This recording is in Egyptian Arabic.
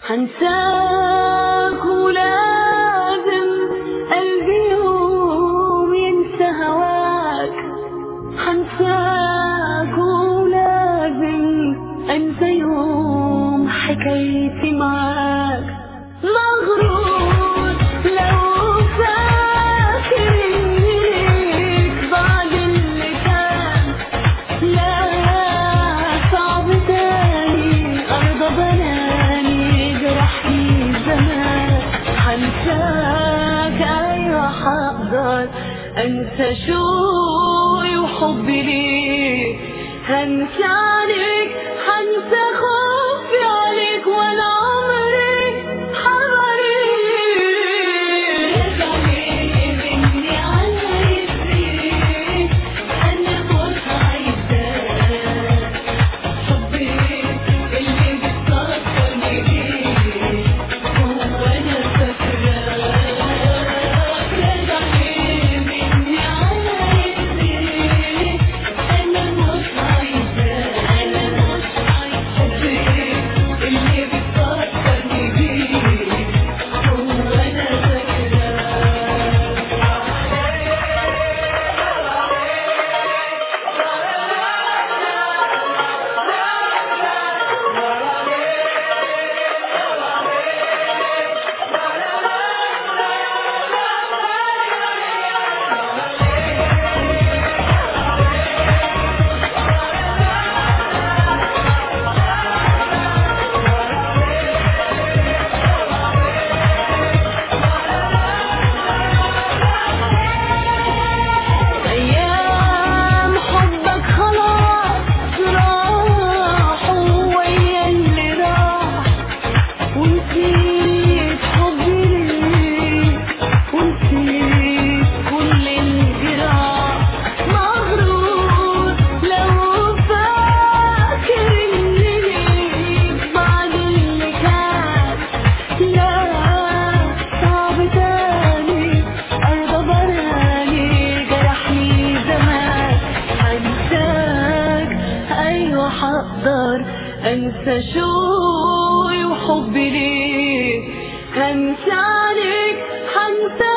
هنساك ولازم قلبي يوم ينسى هواك هنساك ولازم انسى يوم حكايتي معاك مغرور لو فاكر انك بعد اللي كان لا صعب تاني ارضى بناني جرحني زمان هنساك ايوه حقدر انسى شوقي وحبي ليك هنسى عليك هنسى خوفي عليك وانا عمري حواليك مني على يديك انا مش عايزاك حبيت اللي بتفكرني بيه هو انا فاكراك رجع مني على يديك انا مش عايزاك انا مش عايزاك حبيت اللي بتفكرني بيه هو انا فاكراك أيام حبك خلاص راحوا ويا اللي راح ونسيت حبي ليك ونسيت كل الجراح مغرور لو فاكر إني ليك بعد اللي كان لا صعب تاني أرضى بناني جرحني زمان هنساك أيوة حقدر أنسى شوقي وحبي ليك هنسى عليك هنسى